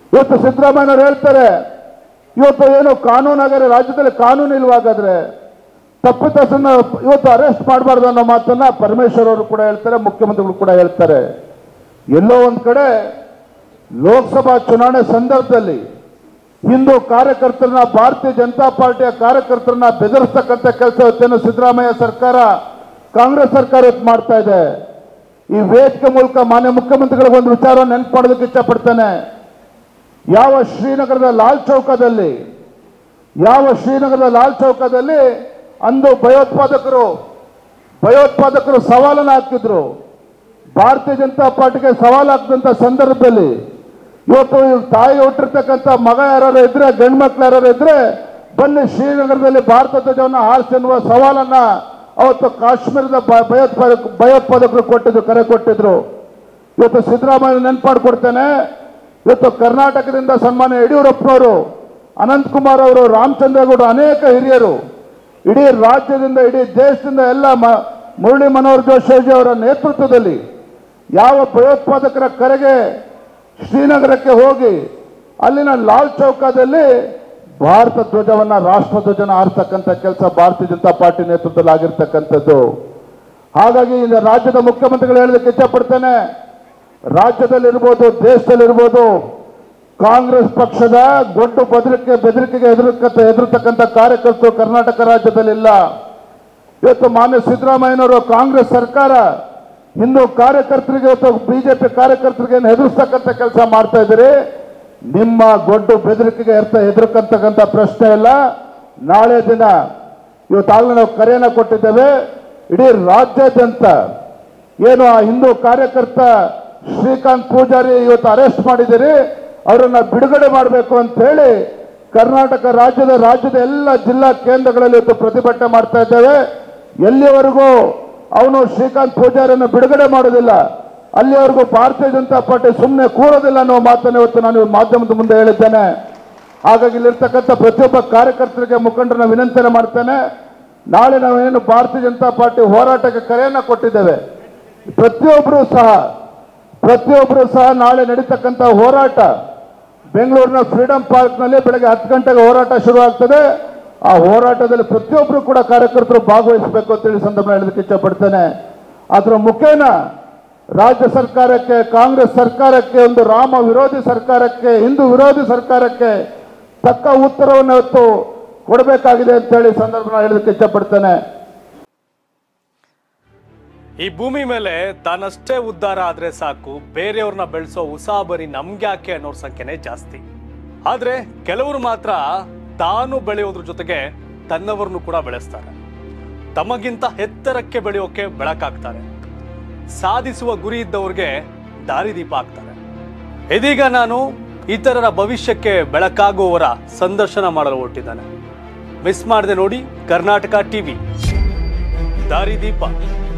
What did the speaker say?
ಇವತ್ತು ಸಿದ್ದರಾಮಯ್ಯನವ್ರು ಹೇಳ್ತಾರೆ ಇವತ್ತು ಏನು ಕಾನೂನಾಗರೆ ರಾಜ್ಯದಲ್ಲಿ ಕಾನೂನು ಇಲ್ವಾಗಾದ್ರೆ ತಪ್ಪಿತಸ್ಥನ್ನ ಇವತ್ತು ಅರೆಸ್ಟ್ ಮಾಡಬಾರ್ದು ಅನ್ನೋ ಮಾತನ್ನ ಪರಮೇಶ್ವರ್ ಅವರು ಕೂಡ ಹೇಳ್ತಾರೆ ಮುಖ್ಯಮಂತ್ರಿಗಳು ಕೂಡ ಹೇಳ್ತಾರೆ ಎಲ್ಲೋ ಒಂದ್ ಕಡೆ ಲೋಕಸಭಾ ಚುನಾವಣೆ ಸಂದರ್ಭದಲ್ಲಿ ಹಿಂದೂ ಕಾರ್ಯಕರ್ತರನ್ನ ಭಾರತೀಯ ಜನತಾ ಪಾರ್ಟಿಯ ಕಾರ್ಯಕರ್ತರನ್ನ ಬೆದರಿಸ್ತಕ್ಕಂಥ ಕೆಲಸ ಇವತ್ತೇನು ಸಿದ್ದರಾಮಯ್ಯ ಸರ್ಕಾರ ಕಾಂಗ್ರೆಸ್ ಸರ್ಕಾರ ಇವತ್ತು ಮಾಡ್ತಾ ಇದೆ ಈ ವೇದಿಕೆ ಮೂಲಕ ಮಾನ್ಯ ಮುಖ್ಯಮಂತ್ರಿಗಳಿಗೆ ಒಂದು ವಿಚಾರ ನೆನಪು ಮಾಡೋದಕ್ಕೆ ಇಷ್ಟಪಡ್ತೇನೆ ಯಾವ ಶ್ರೀನಗರದ ಲಾಲ್ ಚೌಕದಲ್ಲಿ ಯಾವ ಶ್ರೀನಗರದ ಲಾಲ್ ಚೌಕದಲ್ಲಿ ಅಂದು ಭಯೋತ್ಪಾದಕರು ಭಯೋತ್ಪಾದಕರು ಸವಾಲನ್ನು ಹಾಕಿದ್ರು ಭಾರತೀಯ ಜನತಾ ಪಾರ್ಟಿಗೆ ಸವಾಲು ಹಾಕಿದಂಥ ಸಂದರ್ಭದಲ್ಲಿ ಇವತ್ತು ಇವ್ರ ತಾಯಿ ಹುಟ್ಟಿರ್ತಕ್ಕಂಥ ಮಗ ಯಾರು ಇದ್ರೆ ಗಂಡು ಮಕ್ಳು ಯಾರು ಇದ್ರೆ ಬನ್ನಿ ಶ್ರೀನಗರದಲ್ಲಿ ಭಾರತ ಧ್ವಜವನ್ನು ಹಾರಿಸಿ ಎನ್ನುವ ಸವಾಲನ್ನ ಅವತ್ತು ಕಾಶ್ಮೀರದ ಭ- ಭಯೋತ್ಪಾದಕ ಭಯೋತ್ಪಾದಕರು ಕೊಟ್ಟಿದ್ರು ಕರೆ ಕೊಟ್ಟಿದ್ರು ಇವತ್ತು ಸಿದ್ದರಾಮಯ್ಯ ನೆನ್ಪಾಡ್ ಕೊಡ್ತೇನೆ ಇವತ್ತು ಕರ್ನಾಟಕದಿಂದ ಸನ್ಮಾನ್ಯ ಯಡಿಯೂರಪ್ಪನವರು ಅನಂತಕುಮಾರ್ ಅವರು ರಾಮಚಂದ್ರೇಗೌಡ ಅನೇಕ ಹಿರಿಯರು ಇಡೀ ರಾಜ್ಯದಿಂದ ಇಡೀ ದೇಶದಿಂದ ಎಲ್ಲ ಮ- ಮುರಳಿ ಮನೋಹರ್ ಜೋಶಿ ಅವರ ನೇತೃತ್ವದಲ್ಲಿ ಯಾವ ಭಯೋತ್ಪಾದಕರ ಕರೆಗೆ ಶ್ರೀನಗರಕ್ಕೆ ಹೋಗಿ ಅಲ್ಲಿನ ಲಾಲ್ ಚೌಕದಲ್ಲಿ ಭಾರತ ಧ್ವಜವನ್ನ ರಾಷ್ಟ್ರ ಧ್ವಜನ ಆರ್ತಕ್ಕಂಥ ಕೆಲಸ ಭಾರತೀಯ ಜನತಾ ಪಾರ್ಟಿ ನೇತೃತ್ವದಲ್ಲಿ ಆಗಿರ್ತಕ್ಕಂಥದ್ದು ಹಾಗಾಗಿ ಈಗ ರಾಜ್ಯದ ಮುಖ್ಯಮಂತ್ರಿಗಳು ಹೇಳೋದಕ್ಕೆ ಇಷ್ಟಪಡ್ತೇನೆ ರಾಜ್ಯದಲ್ಲಿರ್ಬೋದು ದೇಶದಲ್ಲಿರ್ಬೋದು ಕಾಂಗ್ರೆಸ್ ಪಕ್ಷದ ಗೊಡ್ಡು ಬೆದರಿಕೆ ಬೆದರಿಕೆಗೆ ಎದುರಕ್ಕಂತ ಎದುರತಕ್ಕಂಥ ಕಾರ್ಯಕರ್ತರು ಕರ್ನಾಟಕ ರಾಜ್ಯದಲ್ಲಿಲ್ಲ ಇವತ್ತು ಮಾನ್ಯ ಸಿದ್ದರಾಮಯ್ಯನವರು ಕಾಂಗ್ರೆಸ್ ಸರ್ಕಾರ ಹಿಂದೂ ಕಾರ್ಯಕರ್ತರಿಗೆ ಇವತ್ತು ಬಿಜೆಪಿ ಕಾರ್ಯಕರ್ತರಿಗೆ ಏನು ಹೆದರ್ಸ್ತಕ್ಕಂಥ ಕೆಲಸ ಮಾಡ್ತಾ ಇದ್ದೀರಿ ನಿಮ್ಮ ಗೊಡ್ಡು ಬೆದರಿಕೆಗೆ ಎರ್ತ ಹೆದರ್ಕಂತಕ್ಕಂಥ ಪ್ರಶ್ನೆ ಇಲ್ಲ ನಾಳೆ ದಿನ ಇವತ್ತಾಗಲೇ ನಾವು ಕರೆಯನ್ನ ಕೊಟ್ಟಿದ್ದೇವೆ ಇಡೀ ರಾಜ್ಯಾದ್ಯಂತ ಏನು ಆ ಹಿಂದೂ ಕಾರ್ಯಕರ್ತ ಶ್ರೀಕಾಂತ್ ಪೂಜಾರಿ ಇವತ್ತು ಅರೆಸ್ಟ್ ಮಾಡಿದ್ದೀರಿ ಅವರನ್ನ ಬಿಡುಗಡೆ ಮಾಡಬೇಕು ಅಂತ ಹೇಳಿ ಕರ್ನಾಟಕ ರಾಜ್ಯದ ರಾಜ್ಯದ ಎಲ್ಲ ಜಿಲ್ಲಾ ಕೇಂದ್ರಗಳಲ್ಲಿ ಇವತ್ತು ಪ್ರತಿಭಟನೆ ಮಾಡ್ತಾ ಇದ್ದೇವೆ ಎಲ್ಲಿವರೆಗೂ ಅವನು ಶ್ರೀಕಾಂತ್ ಪೂಜಾರಿಯನ್ನು ಬಿಡುಗಡೆ ಮಾಡೋದಿಲ್ಲ ಅಲ್ಲಿವರೆಗೂ ಭಾರತೀಯ ಜನತಾ ಪಾರ್ಟಿ ಸುಮ್ಮನೆ ಕೂರೋದಿಲ್ಲ ಅನ್ನೋ ಮಾತನ್ನು ಇವತ್ತು ನಾನು ಮಾಧ್ಯಮದ ಮುಂದೆ ಹೇಳಿದ್ದೇನೆ ಹಾಗಾಗಿ ಇಲ್ಲಿರ್ತಕ್ಕಂಥ ಪ್ರತಿಯೊಬ್ಬ ಕಾರ್ಯಕರ್ತರಿಗೆ ಮುಖಂಡರನ್ನ ವಿನಂತಿಯನ್ನು ಮಾಡ್ತೇನೆ ನಾಳೆ ನಾವೇನು ಭಾರತೀಯ ಜನತಾ ಪಾರ್ಟಿ ಹೋರಾಟಕ್ಕೆ ಕರೆಯನ್ನ ಕೊಟ್ಟಿದ್ದೇವೆ ಪ್ರತಿಯೊಬ್ಬರು ಸಹ ಪ್ರತಿಯೊಬ್ಬರು ಸಹ ನಾಳೆ ನಡೀತಕ್ಕಂಥ ಹೋರಾಟ ಬೆಂಗಳೂರಿನ ಫ್ರೀಡಂ ಪಾರ್ಕ್ನಲ್ಲಿ ಬೆಳಗ್ಗೆ ಹತ್ತು ಗಂಟೆಗೆ ಹೋರಾಟ ಶುರುವಾಗ್ತದೆ ಆ ಹೋರಾಟದಲ್ಲಿ ಪ್ರತಿಯೊಬ್ಬರು ಕೂಡ ಕಾರ್ಯಕರ್ತರು ಭಾಗವಹಿಸಬೇಕು ಅಂತೇಳಿ ಸಂದರ್ಭ ಹೇಳೋದಕ್ಕೆ ಇಷ್ಟಪಡ್ತೇನೆ ಅದರ ಮುಖೇನ ರಾಜ್ಯ ಸರ್ಕಾರಕ್ಕೆ ಕಾಂಗ್ರೆಸ್ ಸರ್ಕಾರಕ್ಕೆ ಒಂದು ರಾಮ ವಿರೋಧಿ ಸರ್ಕಾರಕ್ಕೆ ಹಿಂದೂ ವಿರೋಧಿ ಸರ್ಕಾರಕ್ಕೆ ತಕ್ಕ ಉತ್ತರವನ್ನು ಇವತ್ತು ಕೊಡಬೇಕಾಗಿದೆ ಅಂತೇಳಿ ಸಂದರ್ಭ ಹೇಳೋದಕ್ಕೆ ಇಷ್ಟಪಡ್ತೇನೆ ಈ ಭೂಮಿ ಮೇಲೆ ತಾನಷ್ಟೇ ಉದ್ಧಾರ ಆದ್ರೆ ಸಾಕು ಬೇರೆಯವ್ರನ್ನ ಬೆಳೆಸೋ ಉಸಾಬರಿ ನಮ್ಗ್ಯಾಕೆ ಅನ್ನೋರ್ ಸಂಖ್ಯೆನೇ ಜಾಸ್ತಿ ಆದ್ರೆ ಕೆಲವರು ಮಾತ್ರ ತಾನು ಬೆಳೆಯೋದ್ರ ಜೊತೆಗೆ ತನ್ನವರನ್ನು ಕೂಡ ಬೆಳೆಸ್ತಾರೆ ತಮಗಿಂತ ಎತ್ತರಕ್ಕೆ ಬೆಳೆಯೋಕೆ ಬೆಳಕಾಗ್ತಾರೆ ಸಾಧಿಸುವ ಗುರಿ ಇದ್ದವ್ರಿಗೆ ದಾರಿದೀಪ ಆಗ್ತಾರೆ ಇದೀಗ ನಾನು ಇತರರ ಭವಿಷ್ಯಕ್ಕೆ ಬೆಳಕಾಗುವವರ ಸಂದರ್ಶನ ಮಾಡಲು ಹೊರಟಿದ್ದಾನೆ ಮಿಸ್ ಮಾಡದೆ ನೋಡಿ ಕರ್ನಾಟಕ ಟಿವಿ ದಾರಿದೀಪ